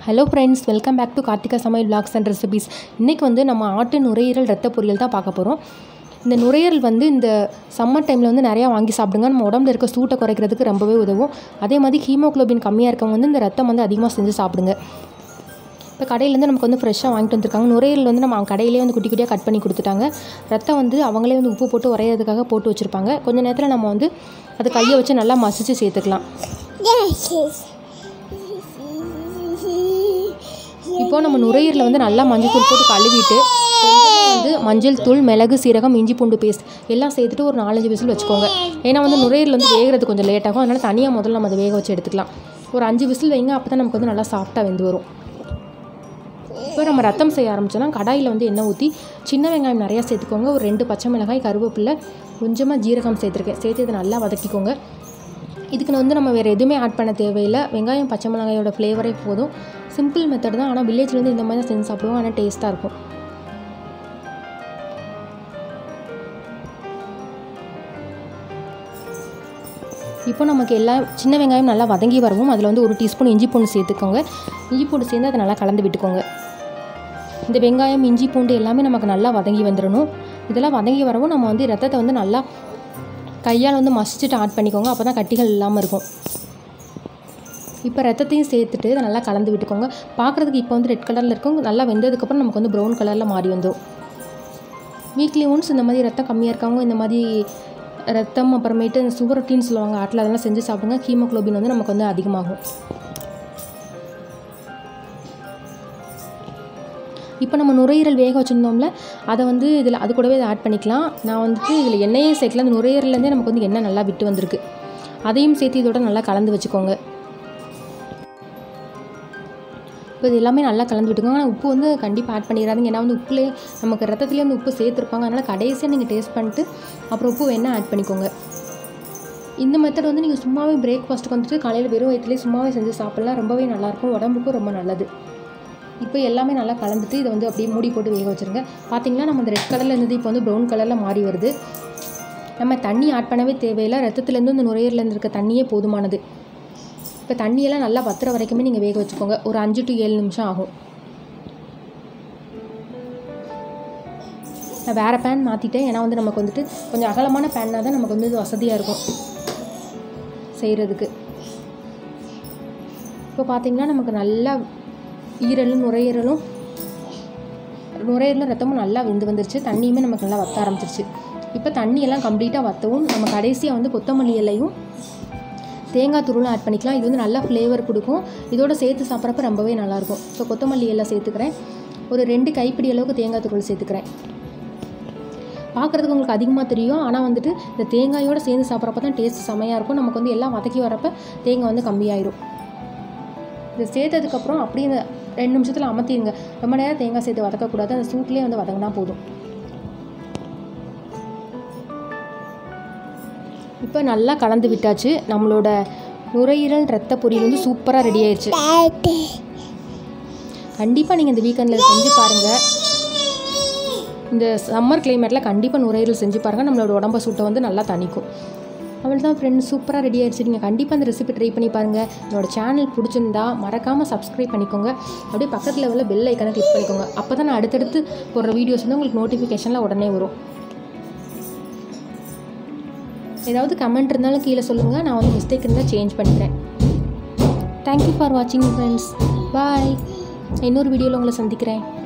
hello friends welcome back to Karthika சமையல் blogs and recipes இன்றைக்கி வந்து நம்ம ஆட்டு நுரையீரல் ரத்த பொரியல் தான் பார்க்க போகிறோம் இந்த நுரையீரல் வந்து இந்த சம்மர் டைமில் வந்து நிறையா வாங்கி சாப்பிடுங்க நம்ம உடம்புல இருக்க சூட்டை குறைக்கிறதுக்கு ரொம்பவே உதவும் அதே மாதிரி ஹீமோகுளோபின் கம்மியாக இருக்கவங்க வந்து இந்த ரத்தம் வந்து அதிகமாக செஞ்சு சாப்பிடுங்க இப்போ கடையிலேருந்து நமக்கு வந்து ஃப்ரெஷ்ஷாக வாங்கிட்டு வந்திருக்காங்க நுரையீரல் வந்து நம்ம கடையிலே வந்து குட்டி குட்டியாக கட் பண்ணி கொடுத்துட்டாங்க ரத்தம் வந்து அவங்களே வந்து உப்பு போட்டு உரையிறதுக்காக போட்டு வச்சுருப்பாங்க கொஞ்ச நேரத்தில் நம்ம வந்து அது கையை வச்சு நல்லா மசிச்சு சேர்த்துக்கலாம் இப்போ நம்ம நுரையீரலில் வந்து நல்லா மஞ்சள் தூள் போட்டு கழுவிட்டு கொஞ்சமாக வந்து மஞ்சள் தூள் மிளகு சீரகம் இஞ்சி பூண்டு பேஸ்ட் எல்லாம் சேர்த்துட்டு ஒரு நாலஞ்சு விசில் வச்சுக்கோங்க ஏன்னா வந்து நுரையீரல் வந்து வேகிறது கொஞ்சம் லேட் ஆகும் அதனால் தனியாக முதல்ல நம்ம அதை வேக வச்சு எடுத்துக்கலாம் ஒரு அஞ்சு விசில் வைங்க அப்போ தான் நமக்கு வந்து நல்லா சாஃப்டாக வெந்து வரும் இப்போ நம்ம ரத்தம் செய்ய ஆரம்பிச்சோன்னா கடாயில் வந்து எண்ணெய் ஊற்றி சின்ன வெங்காயம் நிறையா சேர்த்துக்கோங்க ஒரு ரெண்டு பச்சை மிளகாய் கருவேப்பிலை கொஞ்சமாக ஜீரகம் சேர்த்துருக்கேன் சேர்த்து இதை நல்லா வதக்கிக்கோங்க இதுக்கு வந்து நம்ம வேறு எதுவுமே ஆட் பண்ண தேவையில்லை வெங்காயம் பச்சை மிளகாயோட ஃப்ளேவரே போதும் சிம்பிள் மெத்தட் தான் ஆனால் வில்லேஜில் வந்து இந்த மாதிரி தான் செஞ்சு சாப்பிடுவோம் ஆனால் டேஸ்ட்டாக இருக்கும் இப்போ நமக்கு எல்லாம் சின்ன வெங்காயம் நல்லா வதங்கி வரவும் அதில் வந்து ஒரு டீஸ்பூன் இஞ்சி பூண்டு சேர்த்துக்கோங்க இஞ்சி பூண்டு சேர்ந்து அதை நல்லா கலந்து விட்டுக்கோங்க இந்த வெங்காயம் இஞ்சி பூண்டு எல்லாமே நமக்கு நல்லா வதங்கி வந்துடணும் இதெல்லாம் வதங்கி வரவும் நம்ம வந்து ரத்தத்தை வந்து நல்லா கையால் வந்து மசிச்சுட்டு ஆட் பண்ணிக்கோங்க அப்போ தான் கட்டிகள் இல்லாமல் இருக்கும் இப்போ ரத்தத்தையும் சேர்த்துட்டு இதை நல்லா கலந்து விட்டுக்கோங்க பார்க்குறதுக்கு இப்போ வந்து ரெட் கலரில் இருக்கும் நல்லா வெந்ததுக்கப்புறம் நமக்கு வந்து ப்ரௌன் கலரில் மாறி வந்துடும் வீக்லி ஒன்ஸ் இந்த மாதிரி ரத்தம் கம்மியாக இருக்கவங்க இந்த மாதிரி ரத்தம் அப்புறமேட்டு இந்த சுகர் ரொட்டின்னு சொல்லுவாங்க ஆட்டில் அதெல்லாம் செஞ்சு சாப்பிடுங்க ஹீமோக்ளோபின் வந்து நமக்கு வந்து அதிகமாகும் இப்போ நம்ம நுரையீரல் வேக வச்சுருந்தோம்ல அதை வந்து இதில் அது கூடவே இதை ஆட் பண்ணிக்கலாம் நான் வந்துட்டு இதில் எண்ணெயே சேர்க்கல அந்த நுரையீரல்லேருந்தே நமக்கு வந்து எண்ணெய் நல்லா விட்டு வந்திருக்கு அதையும் சேர்த்து இதோட நல்லா கலந்து வச்சுக்கோங்க இப்போ இது எல்லாமே நல்லா கலந்து விட்டுக்கோங்க ஆனால் உப்பு வந்து கண்டிப்பாக ஆட் பண்ணிடாதீங்க ஏன்னா வந்து உப்புலேயே நமக்கு ரத்தத்துலேயே வந்து உப்பு சேர்த்துருப்பாங்க அதனால் கடைசியாக நீங்கள் டேஸ்ட் பண்ணிட்டு அப்புறம் உப்பு வேணால் ஆட் பண்ணிக்கோங்க இந்த மெத்தட் வந்து நீங்கள் சும்மாவே பிரேக்ஃபாஸ்ட்டுக்கு வந்துட்டு காலையில் வெறும் வயிற்றுலேயே சும்மாவே செஞ்சு சாப்பிட்லாம் ரொம்பவே நல்லாயிருக்கும் உடம்புக்கும் ரொம்ப நல்லது இப்போ எல்லாமே நல்லா கலந்துட்டு இதை வந்து அப்படியே மூடி போட்டு வேக வச்சுருங்க பார்த்தீங்கன்னா நம்ம அந்த ரெட் கலரில் இருந்தது இப்போ வந்து ப்ரௌன் கலரில் மாறி வருது நம்ம தண்ணி ஆட் பண்ணவே தேவையில்லை ரத்தத்துலேருந்து இந்த நுரையீரலேருந்து இருக்க தண்ணியே போதுமானது இப்போ தண்ணியெல்லாம் நல்லா வத்துற வரைக்குமே நீங்கள் வேக வச்சுக்கோங்க ஒரு அஞ்சு டு ஏழு நிமிஷம் ஆகும் நான் வேறு பேன் மாற்றிட்டேன் ஏன்னா வந்து நமக்கு வந்துட்டு கொஞ்சம் அகலமான பேன்னாக தான் நமக்கு வந்து இது வசதியாக இருக்கும் செய்கிறதுக்கு இப்போ பார்த்திங்கன்னா நமக்கு நல்லா ஈரலும் நுரையீரலும் நுரையீரலும் ரத்தமும் நல்லா வெந்து வந்துருச்சு தண்ணியுமே நமக்கு நல்லா வத்த ஆரம்பிச்சிருச்சு இப்போ தண்ணியெல்லாம் கம்ப்ளீட்டாக வற்றவும் நம்ம கடைசியாக வந்து கொத்தமல்லி இலையும் தேங்காய் துருளும் ஆட் பண்ணிக்கலாம் இது வந்து நல்லா ஃப்ளேவர் கொடுக்கும் இதோட சேர்த்து சாப்பிட்றப்ப ரொம்பவே நல்லாயிருக்கும் ஸோ கொத்தமல்லி எல்லாம் சேர்த்துக்கிறேன் ஒரு ரெண்டு கைப்பிடி அளவுக்கு தேங்காய் துருள் சேர்த்துக்கிறேன் பார்க்குறதுக்கு உங்களுக்கு அதிகமாக தெரியும் ஆனால் வந்துட்டு இந்த தேங்காயோடு சேர்ந்து சாப்பிட்றப்ப தான் டேஸ்ட் செமையாக இருக்கும் நமக்கு வந்து எல்லாம் வதக்கி வரப்போ தேங்காய் வந்து கம்மியாயிரும் இதை சேர்த்ததுக்கப்புறம் அப்படியே இந்த ரெண்டு நிமிஷத்தில் அமர்த்திடுங்க ரொம்ப நேரம் தேங்காய் சேர்த்து வதக்கக்கூடாது அந்த சூட்லேயே வந்து வதங்கினா போதும் இப்போ நல்லா கலந்து விட்டாச்சு நம்மளோட நுரையீரல் ரத்த பொரியல் வந்து சூப்பராக ரெடி ஆயிடுச்சு கண்டிப்பாக நீங்கள் இந்த வீக்கெண்டில் செஞ்சு பாருங்கள் இந்த சம்மர் கிளைமேட்டில் கண்டிப்பாக நுரையீரல் செஞ்சு பாருங்கள் நம்மளோட உடம்ப சூட்டை வந்து நல்லா தணிக்கும் அவள் தான் ஃப்ரெண்ட்ஸ் சூப்பராக ரெடி ஆயிடுச்சு நீங்கள் கண்டிப்பாக அந்த ரெசிபி ட்ரை பண்ணி பாருங்கள் என்னோட சேனல் பிடிச்சிருந்தா மறக்காமல் சப்ஸ்கிரைப் பண்ணிக்கோங்க அப்படியே பக்கத்தில் உள்ள பெல் ஐக்கனை கிளிக் பண்ணிக்கோங்க அப்போ தான் நான் அடுத்தடுத்து போடுற வீடியோஸ் வந்து உங்களுக்கு நோட்டிஃபிகேஷனில் உடனே வரும் ஏதாவது கமெண்ட் இருந்தாலும் கீழே சொல்லுங்கள் நான் வந்து மிஸ்டேக் இருந்தால் சேஞ்ச் பண்ணிக்கிறேன் தேங்க்யூ ஃபார் வாட்சிங் ஃப்ரெண்ட்ஸ் பாய் இன்னொரு வீடியோவில் உங்களை சந்திக்கிறேன்